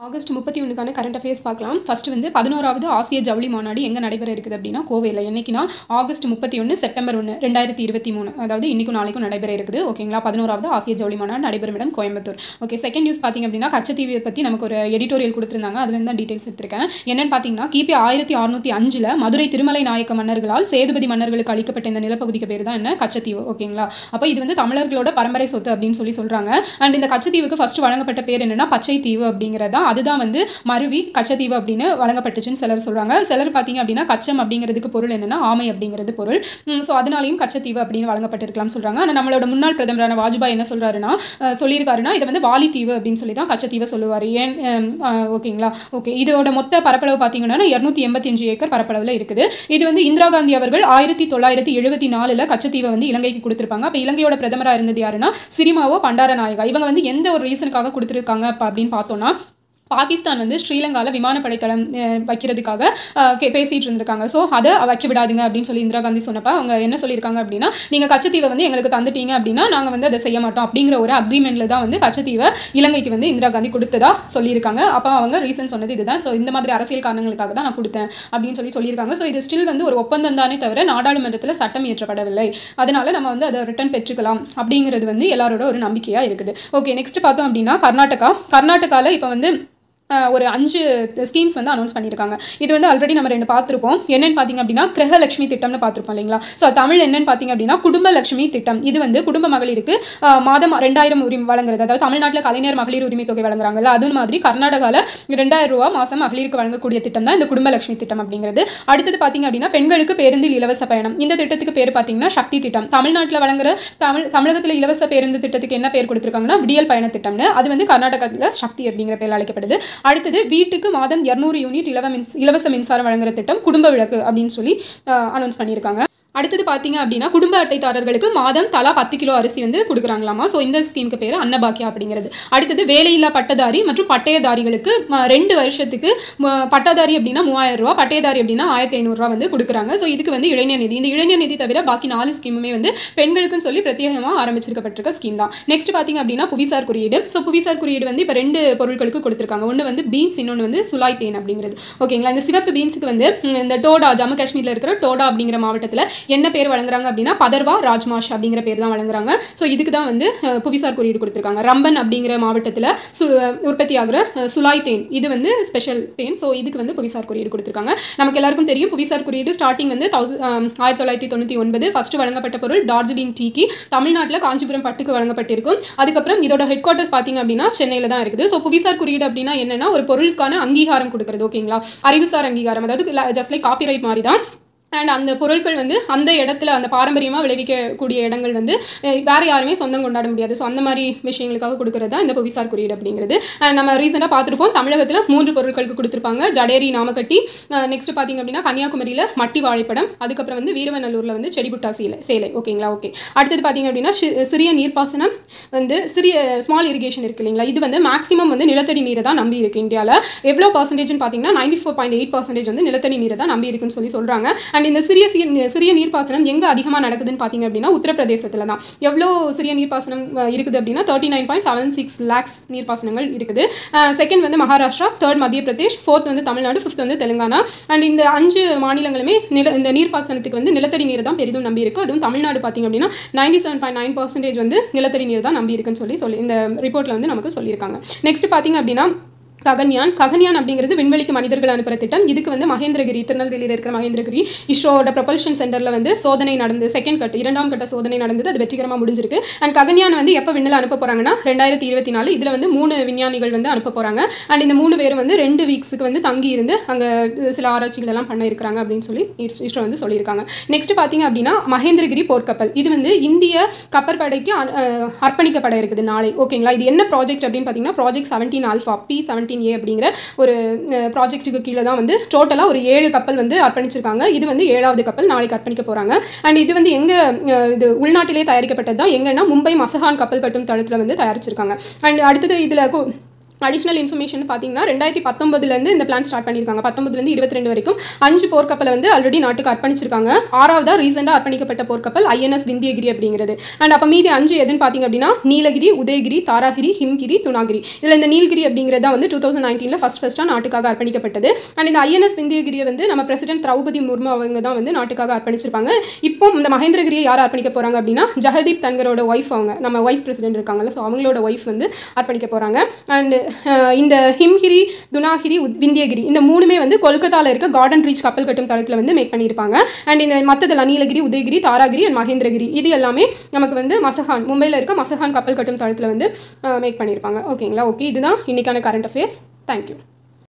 August முப்பத்தி ஒன்றுக்கான current affairs பார்க்கலாம் ஃபர்ஸ்ட் வந்து பதினோராவது ஆசிய ஜவுளி மாநாடு எங்கே நடைபெற இருக்குது அப்படின்னா கோவையில் என்னைக்குனா ஆகஸ்ட் முப்பத்தி ஒன்று செப்டம்பர் ஒன்று ரெண்டாயிரத்தி இருபத்தி மூணு அதாவது இன்னைக்கும் நாளைக்கும் நடைபெற இருக்குது ஓகேங்களா பதினோராவது ஆசிய ஜவுளி மாநாடு நடைபெறும் இடம் கோயம்புத்தூர் ஓகே செகண்ட் நியூஸ் பார்த்தீங்க அப்படின்னா கச்சத்தீவை பற்றி நமக்கு ஒரு எடிட்டோரியல் கொடுத்துருந்தாங்க அதுலேருந்து தான் டீட்டெயில்ஸ் எடுத்திருக்கேன் என்னன்னு பார்த்தீங்கன்னா கிபி ஆயிரத்தி அறுநூத்தி அஞ்சில் மதுரை திருமலை நாயக்க மன்னர்களால் சேதுபதி மன்னர்களுக்கு அளிக்கப்பட்ட இந்த நிலப்பகுதிக்கு பேர் தான் என்ன கச்சத்தீவு ஓகேங்களா அப்போ இது வந்து தமிழர்களோட பரம்பரை சொத்து அப்படின்னு சொல்லி சொல்கிறாங்க அண்ட் இந்த கச்சத்தீவுக்கு ஃபர்ஸ்ட் வழங்கப்பட்ட பேர் என்னன்னா பச்சை தீவு அப்படிங்கிறதா அதுதான் வந்து மருவி கச்சத்தீவு அப்படின்னு வழங்கப்பட்டுச்சுன்னு சிலர் சொல்கிறாங்க சிலர் பார்த்தீங்க அப்படின்னா கச்சம் அப்படிங்கிறதுக்கு பொருள் என்னன்னா ஆமை அப்படிங்கிறது பொருள் ஸோ அதனாலையும் கச்சத்தீவு அப்படின்னு வழங்கப்பட்டிருக்கலாம்னு சொல்கிறாங்க ஆனால் நம்மளோட முன்னாள் பிரதமரான வாஜ்பாய் என்ன சொல்கிறாருன்னா சொல்லியிருக்காருன்னா இதை வந்து வாலித்தீவு அப்படின்னு சொல்லி தான் கச்சத்தீவை சொல்லுவார் ஏன் அஹ், அஹ், ஓகேங்களா ஓகே இதோட மொத்த பரப்பளவு பார்த்தீங்கன்னா இரநூத்தி எண்பத்தஞ்சு ஏக்கர் பரப்பளவில் இருக்குது இது வந்து இந்திரா காந்தி அவர்கள் ஆயிரத்தி தொள்ளாயிரத்தி எழுபத்தி நாலில் கச்சத்தீவை வந்து இலங்கைக்கு கொடுத்துருப்பாங்க அப்போ இலங்கையோட பிரதமராக இருந்தது யாருன்னா சிரிமாவோ பண்டாரநாயகா இவங்க வந்து எந்த ஒரு ரீசனுக்காக கொடுத்துருக்காங்க அப்ப அப்படின்னு பார்த்தோம்னா பாகிஸ்தான் வந்து ஸ்ரீலங்காவில் விமானப்படை தளம் அஹ், வைக்கிறதுக்காக அஹ், கே- பேசிட்டு இருந்திருக்காங்க ஸோ அதை வைக்க விடாதுங்க அப்படின்னு சொல்லி இந்திரா காந்தி சொன்னப்ப அவங்க என்ன சொல்லியிருக்காங்க அப்படின்னா நீங்கள் கச்சத்தீவை வந்து எங்களுக்கு தந்துட்டீங்க அப்படின்னா நாங்கள் வந்து அதை செய்ய மாட்டோம் அப்படிங்கிற ஒரு அக்ரிமெண்ட்டில் தான் வந்து கச்சத்தீவை இலங்கைக்கு வந்து இந்திரா காந்தி கொடுத்ததா சொல்லியிருக்காங்க அப்போ அவங்க ரீசன் சொன்னது இதுதான் ஸோ இந்த மாதிரி அரசியல் காரணங்களுக்காக தான் நான் கொடுத்தேன் அப்படின்னு சொல்லி சொல்லியிருக்காங்க ஸோ இது ஸ்டில் வந்து ஒரு ஒப்பந்தம் தானே தவிர நாடாளுமன்றத்தில் சட்டம் இயற்றப்படவில்லை அதனால நம்ம வந்து அதை ரிட்டர்ன் பெற்றுக்கலாம் அப்படிங்கிறது வந்து எல்லாரோட ஒரு நம்பிக்கையாக இருக்குது ஓகே நெக்ஸ்ட் பார்த்தோம் அப்படின்னா கர்நாடகா கர்நாடகாவில் இப்போ வந்து அஹ், ஒரு அஞ்சு ஸ்கீம்ஸ் வந்து அனௌன்ஸ் பண்ணியிருக்காங்க இது வந்து ஆல்ரெடி நம்ம ரெண்டு பார்த்துருப்போம் என்னன்னு பார்த்தீங்க அப்படின்னா கிரகலட்சுமி திட்டம்னு பார்த்துருப்போம் இல்லைங்களா ஸோ தமிழ் என்னன்னு பார்த்தீங்க அப்படின்னா குடும்ப லட்சுமி திட்டம் இது வந்து குடும்ப மகளிருக்கு அஹ், மாதம் ரெண்டாயிரம் உரிமை வழங்குறது அதாவது தமிழ்நாட்டில் கலைஞர் மகளிர் உரிமை தொகை வழங்குறாங்கல்ல அது மாதிரி கர்நாடகாவில் ரெண்டாயிரம் ரூபா மாதம் மகளிருக்கு வழங்கக்கூடிய திட்டம் தான் இந்த குடும்ப லட்சுமி திட்டம் அப்படிங்கிறது அடுத்தது பார்த்தீங்க அப்படின்னா பெண்களுக்கு பேருந்தில் இலவச பயணம் இந்த திட்டத்துக்கு பேர் பார்த்தீங்கன்னா சக்தி திட்டம் தமிழ்நாட்டில் வழங்குற தமிழ் தமிழகத்தில் இலவச பேருந்து திட்டத்துக்கு என்ன பேர் கொடுத்துருக்காங்கன்னா விடியல் பயண திட்டம்னு அது வந்து கர்நாடகத்தில் சக்தி அப்படிங்கிற பேர் அழைக்கப்படுது அடுத்தது வீட்டுக்கு மாதம் இரநூறு யூனிட் இலவ மின்ஸ் இலவச மின்சாரம் வழங்குற திட்டம் குடும்ப விளக்கு அப்படின்னு சொல்லி அனௌன்ஸ் பண்ணியிருக்காங்க அடுத்தது பார்த்தீங்க அப்படின்னா குடும்ப அட்டைதாரர்களுக்கு மாதம் தலா பத்து கிலோ அரிசி வந்து கொடுக்குறாங்களாமா ஸோ இந்த ஸ்கீமுக்கு பேர் அன்னபாக்கியா அப்படிங்கிறது அடுத்தது வேலையில்லா பட்டதாரி மற்றும் பட்டயதாரிகளுக்கு ம, ரெண்டு வருஷத்துக்கு ம, பட்டதாரி அப்படின்னா மூவாயிரம் ரூபா பட்டயதாரி அப்படின்னா ஆயிரத்தி ஐநூறுரூவா வந்து கொடுக்குறாங்க ஸோ இதுக்கு வந்து இளைஞர் நிதி இந்த இளைஞர் நிதி தவிர பாக்கி நாலு ஸ்கீமுமே வந்து பெண்களுக்குன்னு சொல்லி பிரத்யேகமாக ஆரம்பிச்சிருக்கப்பட்டிருக்க ஸ்கீம் தான் நெக்ஸ்ட் பார்த்தீங்க அப்படின்னா புவிசார் குறியீடு ஸோ புவிசார் குறியீடு வந்து இப்போ ரெண்டு பொருட்களுக்கு கொடுத்துருக்காங்க ஒன்று வந்து பீன்ஸ் இன்னொன்று வந்து சுலாய் தேன் அப்படிங்கிறது ஓகேங்களா இந்த சிவப்பு பீன்ஸுக்கு வந்து ம், இந்த டோடா ஜம்மு காஷ்மீரில் இருக்கிற டோடா அப்படிங்கிற மாவட்டத்தில் என்ன பேர் வழங்குறாங்க அப்படின்னா பதர்வா ராஜ்மாஷ் அப்படிங்கிற பேர் தான் வழங்குறாங்க ஸோ இதுக்கு தான் வந்து அஹ், புவிசார் குறியீடு கொடுத்துருக்காங்க ரம்பன் அப்படிங்கிற மாவட்டத்தில் சு உற்பத்தி ஆகிற அஹ், சுலாய் தேன் இது வந்து ஸ்பெஷல் தேன் ஸோ இதுக்கு வந்து புவிசார் குறியீடு கொடுத்துருக்காங்க நமக்கு எல்லாருக்கும் தெரியும் புவிசார் குறியீடு ஸ்டார்டிங் வந்து தௌசண்ட் ஆயிரத்தி தொள்ளாயிரத்தி தொண்ணூற்றி ஒன்பது ஃபர்ஸ்ட் வழங்கப்பட்ட பொருள் டார்ஜிலிங் டீக்கு தமிழ்நாட்டில் காஞ்சிபுரம் பட்டுக்கு வழங்கப்பட்டிருக்கும் அதுக்கப்புறம் இதோட ஹெட் குவார்ட்டர்ஸ் பார்த்தீங்க அப்படின்னா சென்னையில் தான் இருக்குது ஸோ புவிசார் குறியீடு அப்படின்னா என்னன்னா ஒரு பொருளுக்கான அங்கீகாரம் கொடுக்குறது ஓகேங்களா அறிவுசார் அங்கீகாரம் அதாவது ஜஸ்ட் லைக் காப்பிரைட் மாதிரி தான் அண்ட் அந்த பொருட்கள் வந்து அந்த இடத்துல அந்த பாரம்பரியமாக விளைவிக்கக்கூடிய இடங்கள் வந்து அஹ், வேற யாருமே சொந்தம் கொண்டாட முடியாது ஸோ அந்த மாதிரி விஷயங்களுக்காக கொடுக்கறது தான் இந்த புவிசார் குறியீடு அப்படிங்கிறது அண்ட் நம்ம ரீசெண்டாக பார்த்துருப்போம் தமிழகத்தில் மூன்று பொருட்களுக்கு கொடுத்துருப்பாங்க ஜடேரி நாமக்கட்டி நெக்ஸ்ட் பார்த்தீங்க அப்படின்னா கன்னியாகுமரியில் மட்டி வாழைப்படம் அதுக்கப்புறம் வந்து வீரவநல்லூரில் வந்து செடிபுட்டா சேலை சேலை ஓகேங்களா ஓகே அடுத்தது பார்த்தீங்க அப்படின்னா சி- சிறிய நீர்ப்பாசனம் வந்து சிறிய ஸ்மால் இரிகேஷன் இருக்கு இல்லைங்களா இது வந்து மேக்ஸிமம் வந்து நிலத்தடி நீரை தான் நம்பி இருக்கு இந்தியாவில் எவ்வளோ பர்சன்டேஜ்னு பார்த்தீங்கன்னா ninety four point eight percentage வந்து நிலத்தடி நீரை தான் நம்பி இருக்குன்னு சொல்லி சொல்கிறாங்க அண்ட் இந்த சிறிய சி- சிறிய நீர்ப்பாசனம் எங்கே அதிகமாக நடக்குதுன்னு பார்த்தீங்க அப்படின்னா உத்தரப்பிரதேசத்தில் தான் எவ்வளோ சிறிய நீர்ப்பாசனம் அஹ், இருக்குது அப்படின்னா thirty nine point seven six lakhs நீர்ப்பாசனங்கள் இருக்குது செகண்ட் வந்து மகாராஷ்டிரா தேர்ட் மத்திய பிரதேஷ் ஃபோர்த் வந்து தமிழ்நாடு ஃபிஃப்த் வந்து தெலுங்கானா அண்ட் இந்த அஞ்சு மாநிலங்களுமே நில இந்த நீர்ப்பாசனத்துக்கு வந்து நிலத்தடி நீரை தான் பெரிதும் நம்பி இருக்கு அதுவும் தமிழ்நாடு பார்த்தீங்க அப்படின்னா ninety seven point nine percentage வந்து நிலத்தடி நீர் தான் நம்பி இருக்குன்னு சொல்லி சொல்லி இந்த ரிப்போர்ட்டில் வந்து நமக்கு சொல்லியிருக்காங்க நெக்ஸ்ட் பார்த்தீங்க அப்படின்னா ககன்யான் ககன்யான் அப்படிங்கிறது விண்வெளிக்கு மனிதர்கள் அனுப்புகிற திட்டம் இதுக்கு வந்து மகேந்திரகிரி திருநெல்வேலியில் இருக்கிற மகேந்திரகிரி இஸ்ரோட ப்ரொபல்ஷன் சென்டரில் வந்து சோதனை நடந்து செகண்ட் கட் இரண்டாம் கட்ட சோதனை நடந்தது அது வெற்றிகரமாக முடிஞ்சிருக்கு அண்ட் ககன்யான் வந்து எப்போ விண்ணில் அனுப்ப போகிறாங்கன்னா ரெண்டாயிரத்தி இருபத்தி நாலு இதில் வந்து மூணு விஞ்ஞானிகள் வந்து அனுப்ப போகிறாங்க அண்ட் இந்த மூணு பேரும் வந்து ரெண்டு வீக்ஸுக்கு வந்து தங்கி இருந்து அங்கே சில ஆராய்ச்சிகள் எல்லாம் பண்ண இருக்கிறாங்க அப்படின்னு சொல்லி இஸ்- இஸ்ரோ வந்து சொல்லியிருக்காங்க நெக்ஸ்ட் பார்த்தீங்க அப்படின்னா மகேந்திரகிரி போர்க்கப்பல் இது வந்து இந்திய கப்பற்படைக்கு அ- அஹ் அர்ப்பணிக்கப்பட இருக்குது நாளை ஓகேங்களா இது என்ன ப்ராஜெக்ட் அப்படின்னு பார்த்தீங்கன்னா project seventeen alpha B seventeen A அப்படிங்கிற ஒரு ப்ராஜெக்ட்டுக்கு கீழே தான் வந்து டோட்டலாக ஒரு ஏழு கப்பல் வந்து அர்ப்பணிச்சிருக்காங்க இது வந்து ஏழாவது கப்பல் நாளைக்கு அர்ப்பணிக்க போகிறாங்க அண்ட் இது வந்து எங்கே இது உள்நாட்டிலே தயாரிக்கப்பட்டது தான் எங்கன்னா மும்பை மசஹான் கப்பல் கட்டும் தளத்தில் வந்து தயாரிச்சிருக்காங்க அண்ட் அடுத்தது இதில் அடிஷ்னல் இன்ஃபர்மேஷன் பார்த்தீங்கன்னா ரெண்டாயிரத்தி பத்தொம்பதுலேருந்து இந்த பிளான் ஸ்டார்ட் பண்ணியிருக்காங்க பத்தொம்பதுலேருந்து இருபத்தி ரெண்டு வரைக்கும் அஞ்சு போர்க்கப்பலை வந்து ஆல்ரெடி நாட்டுக்கு அர்ப்பணிச்சிருக்காங்க ஆறாவதாக ரீசெண்டாக அர்ப்பணிக்கப்பட்ட போர்க்கப்பல் ஐஎன்எஸ் விந்தியகிரி அப்படிங்கிறது அண்ட் அப்போ மீதி அஞ்சு எதுன்னு பார்த்தீங்க அப்படின்னா நீலகிரி உதயகிரி தாராகிரி ஹிம்கிரி துணாகிரி இதில் இந்த நீலகிரி அப்படிங்கிறது தான் வந்து டூ தௌசண்ட் நைன்டீனில் ஃபஸ்ட் ஃபஸ்ட்டாக நாட்டுக்காக அர்ப்பணிக்கப்பட்டது அண்ட் இந்த ஐஎன்எஸ் விந்தியகிரியை வந்து நம்ம பிரசிடென்ட் திரௌபதி முர்மு அவங்க தான் வந்து நாட்டுக்காக அர்ப்பணிச்சிருப்பாங்க இப்போ இந்த மகேந்திரகிரியை யார் அர்ப்பணிக்க போகிறாங்க அப்படின்னா ஜெகதீப் தன்கரோட ஒய்ஃப் அவங்க நம்ம வைஸ் பிரசிடென்ட் இருக்காங்கல்ல ஸோ அவங்களோட ஒய்ஃப் வந்து அர்ப்பணிக்க போகிறாங்க அண்ட் இந்த ஹிம்கிரி துனாகிரி உத்- விந்தியகிரி இந்த மூணுமே வந்து கொல்கத்தாவில் இருக்க கார்டன் ரீச் கப்பல் கட்டும் தளத்தில் வந்து மேக் பண்ணியிருப்பாங்க அண்ட் இந்த மற்றதில் நீலகிரி உதயகிரி தாராகிரி அண்ட் மகேந்திரகிரி இது எல்லாமே நமக்கு வந்து மசஹான் மும்பையில் இருக்க மசஹான் கப்பல் கட்டும் தளத்தில் வந்து மேக் பண்ணியிருப்பாங்க ஓகேங்களா ஓகே இதுதான் இன்னைக்கான கரண்ட் அஃபேர்ஸ் தேங்க்யூ